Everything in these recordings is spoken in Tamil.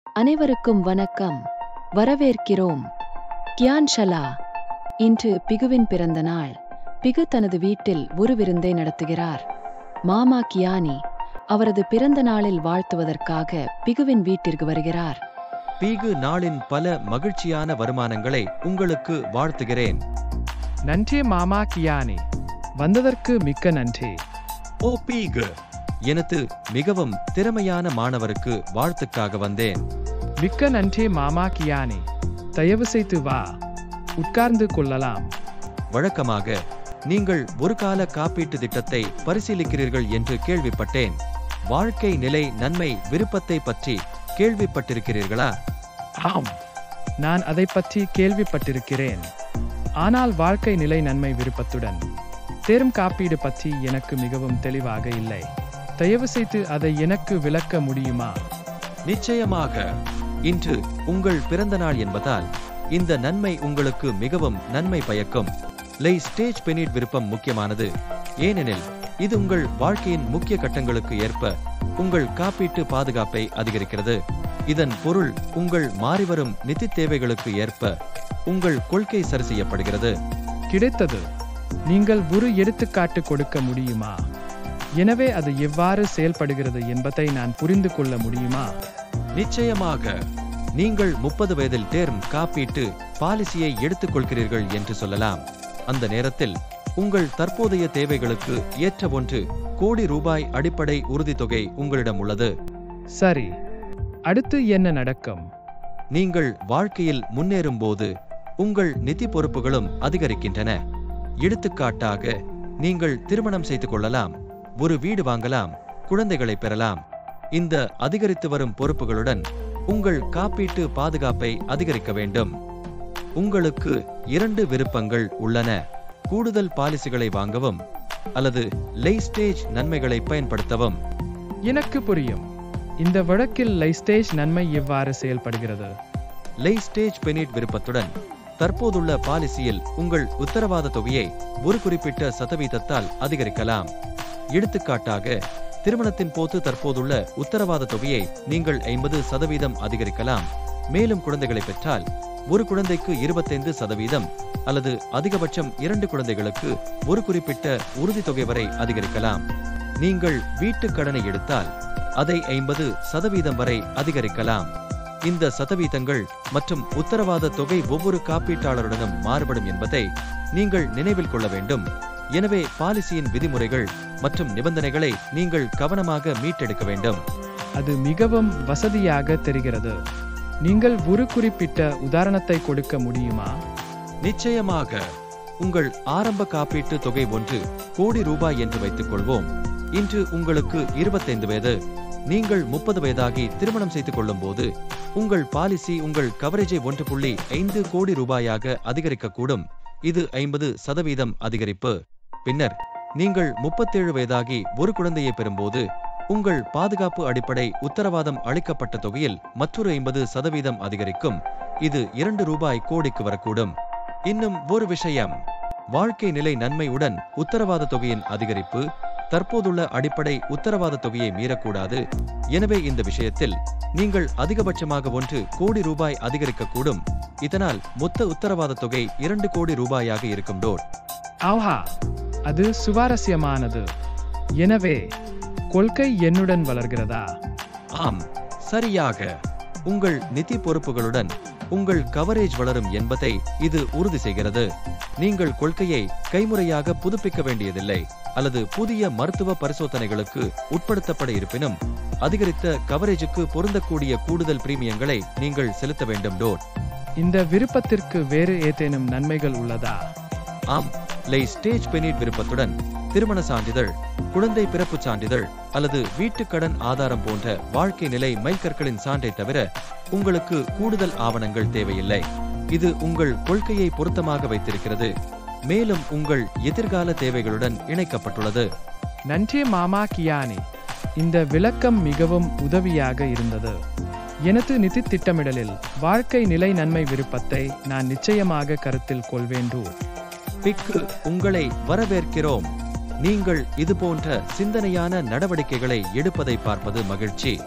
அனைவருக்கும் வணக்கம் வரவேற்கிறோம் கியான்ஷலா இன்று பிகுவின் பிறந்த நாள் பிகு தனது வீட்டில் ஒரு விருந்தை நடத்துகிறார் மாமா கியானி அவரது பிறந்த நாளில் வாழ்த்துவதற்காக பிகுவின் வீட்டிற்கு வருகிறார் பீகு நாளின் பல மகிழ்ச்சியான வருமானங்களை உங்களுக்கு வாழ்த்துகிறேன் நன்றி மாமா கியானி வந்ததற்கு மிக்க நன்றி ஓ பீகு எனது மிகவும் திறமையான மாணவருக்கு வாழ்த்துக்காக வந்தேன் மிக்க நன்றி மாமா கியானி தயவு செய்து வா உட்கார்ந்து கொள்ளலாம் வழக்கமாக நீங்கள் ஒரு கால காப்பீட்டு திட்டத்தை பரிசீலிக்கிறீர்கள் என்று கேள்விப்பட்டேன் வாழ்க்கை நிலை நன்மை விருப்பத்தை பற்றி கேள்விப்பட்டிருக்கிறீர்களா ஆம் நான் அதை பற்றி கேள்விப்பட்டிருக்கிறேன் ஆனால் வாழ்க்கை நிலை நன்மை விருப்பத்துடன் தேரும் காப்பீடு பற்றி எனக்கு மிகவும் தெளிவாக இல்லை தயவு செய்து அதை எனக்கு விளக்க முடியுமா நிச்சயமாக இன்று உங்கள் பிறந்த நாள் என்பதால் இந்த நன்மை உங்களுக்கு மிகவும் நன்மை பயக்கும் லை ஸ்டேஜ் பெனிட் விருப்பம் முக்கியமானது ஏனெனில் இது உங்கள் வாழ்க்கையின் முக்கிய கட்டங்களுக்கு ஏற்ப உங்கள் காப்பீட்டு பாதுகாப்பை அதிகரிக்கிறது இதன் பொருள் உங்கள் மாறிவரும் நிதி தேவைகளுக்கு ஏற்ப உங்கள் கொள்கை சரி செய்யப்படுகிறது கிடைத்தது நீங்கள் ஒரு எடுத்துக்காட்டு கொடுக்க முடியுமா எனவே அது எவ்வாறு செயல்படுகிறது என்பதை நான் புரிந்து கொள்ள முடியுமா நிச்சயமாக நீங்கள் முப்பது வயதில் டேர்ம் காப்பீட்டு பாலிசியை எடுத்துக்கொள்கிறீர்கள் என்று சொல்லலாம் அந்த நேரத்தில் உங்கள் தற்போதைய தேவைகளுக்கு ஏற்ற ஒன்று கோடி ரூபாய் அடிப்படை உறுதித்தொகை உங்களிடம் உள்ளது சரி அடுத்து என்ன நடக்கும் நீங்கள் வாழ்க்கையில் முன்னேறும்போது உங்கள் நிதி பொறுப்புகளும் அதிகரிக்கின்றன எடுத்துக்காட்டாக நீங்கள் திருமணம் செய்து கொள்ளலாம் ஒரு வீடு வாங்கலாம் குழந்தைகளை பெறலாம் இந்த அதிகரித்து வரும் பொறுப்புகளுடன் உங்கள் காப்பீட்டு பாதுகாப்பை அதிகரிக்க வேண்டும் உங்களுக்கு இரண்டு விருப்பங்கள் உள்ளன கூடுதல் பாலிசிகளை வாங்கவும் அல்லது லை ஸ்டேஜ் நன்மைகளை பயன்படுத்தவும் எனக்கு புரியும் இந்த வழக்கில் லைஸ்டேஜ் நன்மை எவ்வாறு செயல்படுகிறது லை ஸ்டேஜ் பெனிட் விருப்பத்துடன் தற்போதுள்ள பாலிசியில் உங்கள் உத்தரவாத தொகையை ஒரு குறிப்பிட்ட சதவீதத்தால் அதிகரிக்கலாம் எடுத்துக்காட்டாக திருமணத்தின் போது தற்போதுள்ள உத்தரவாத தொகையை நீங்கள் ஐம்பது சதவீதம் அதிகரிக்கலாம் மேலும் குழந்தைகளை பெற்றால் ஒரு குழந்தைக்கு இருபத்தைந்து சதவீதம் அல்லது அதிகபட்சம் இரண்டு குழந்தைகளுக்கு ஒரு குறிப்பிட்ட உறுதித்தொகை வரை அதிகரிக்கலாம் நீங்கள் வீட்டுக் கடனை எடுத்தால் அதை ஐம்பது சதவீதம் வரை அதிகரிக்கலாம் இந்த சதவீதங்கள் மற்றும் உத்தரவாத தொகை ஒவ்வொரு காப்பீட்டாளருடனும் மாறுபடும் என்பதை நீங்கள் நினைவில் கொள்ள வேண்டும் எனவே பாலிசியின் விதிமுறைகள் மற்றும் நிபந்தனைகளை நீங்கள் கவனமாக மீட்டெடுக்க வேண்டும் அது மிகவும் வசதியாக தெரிகிறது நீங்கள் ஒரு குறிப்பிட்ட உதாரணத்தை கொடுக்க முடியுமா நிச்சயமாக உங்கள் ஆரம்ப காப்பீட்டு தொகை ஒன்று கோடி ரூபாய் என்று வைத்துக் கொள்வோம் இன்று உங்களுக்கு இருபத்தைந்து வயது நீங்கள் முப்பது வயதாகி திருமணம் செய்து கொள்ளும் போது உங்கள் பாலிசி உங்கள் கவரேஜை ஒன்று புள்ளி ஐந்து கோடி ரூபாயாக அதிகரிக்கக்கூடும் இது ஐம்பது சதவீதம் அதிகரிப்பு பின்னர் நீங்கள் முப்பத்தேழு வயதாகி ஒரு குழந்தையை பெறும்போது உங்கள் பாதுகாப்பு அடிப்படை உத்தரவாதம் அளிக்கப்பட்ட தொகையில் மற்றொரு ஐம்பது சதவீதம் அதிகரிக்கும் இது இரண்டு ரூபாய் கோடிக்கு வரக்கூடும் இன்னும் ஒரு விஷயம் வாழ்க்கை நிலை நன்மையுடன் உத்தரவாத தொகையின் அதிகரிப்பு தற்போதுள்ள அடிப்படை உத்தரவாத தொகையை மீறக்கூடாது எனவே இந்த விஷயத்தில் நீங்கள் அதிகபட்சமாக ஒன்று கோடி ரூபாய் அதிகரிக்கக்கூடும் இதனால் மொத்த உத்தரவாத தொகை இரண்டு கோடி ரூபாயாக இருக்கும் டோட் ஆஹா அது சுவாரஸ்யமானது எனவே கொள்கை என்னுடன் வளர்கிறதா ஆம் சரியாக உங்கள் நிதி பொறுப்புகளுடன் உங்கள் கவரேஜ் வளரும் என்பதை இது உறுதி செய்கிறது நீங்கள் கொள்கையை கைமுறையாக புதுப்பிக்க வேண்டியதில்லை அல்லது புதிய மருத்துவ பரிசோதனைகளுக்கு உட்படுத்தப்பட இருப்பினும் அதிகரித்த கவரேஜுக்கு பொருந்தக்கூடிய கூடுதல் பிரீமியங்களை நீங்கள் செலுத்த வேண்டும் டோட் இந்த விருப்பத்திற்கு வேறு ஏதேனும் நன்மைகள் உள்ளதா ஆம் லை ஸ்டேஜ் பெனிட் விருப்பத்துடன் திருமண சான்றிதழ் குழந்தை பிறப்பு சான்றிதழ் அல்லது வீட்டுக் கடன் ஆதாரம் போன்ற வாழ்க்கை நிலை மைல்கற்களின் சான்றை தவிர உங்களுக்கு கூடுதல் ஆவணங்கள் தேவையில்லை இது உங்கள் கொள்கையை பொருத்தமாக வைத்திருக்கிறது மேலும் உங்கள் எதிர்கால தேவைகளுடன் இணைக்கப்பட்டுள்ளது நன்றி மாமா கியானி இந்த விளக்கம் மிகவும் உதவியாக இருந்தது எனது நிதி திட்டமிடலில் வாழ்க்கை நிலை நன்மை விருப்பத்தை நான் நிச்சயமாக கருத்தில் கொள்வேண்டூர் பிக்கு உங்களை வரவேற்கிறோம் நீங்கள் இது போன்ற சிந்தனையான நடவடிக்கைகளை எடுப்பதை பார்ப்பது மகிழ்ச்சி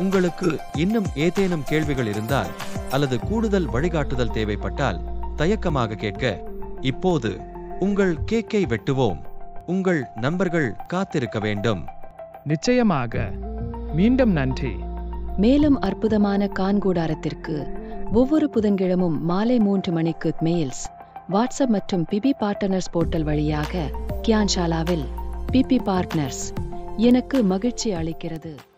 உங்களுக்கு இன்னும் ஏதேனும் கேள்விகள் இருந்தால் அல்லது கூடுதல் வழிகாட்டுதல் தேவைப்பட்டால் தயக்கமாக கேட்க இப்போது உங்கள் கேக்கை வெட்டுவோம் உங்கள் நண்பர்கள் காத்திருக்க வேண்டும் நிச்சயமாக மீண்டும் நன்றி மேலும் அற்புதமான கான்கூடாரத்திற்கு ஒவ்வொரு புதன்கிழமும் மாலை மூன்று மணிக்கு மெயில்ஸ் வாட்ஸ்அப் மற்றும் பிபி பார்ட்னர்ஸ் போர்ட்டல் வழியாக கியான்ஷாலாவில் பிபி பார்ட்னர்ஸ் எனக்கு மகிழ்ச்சி அளிக்கிறது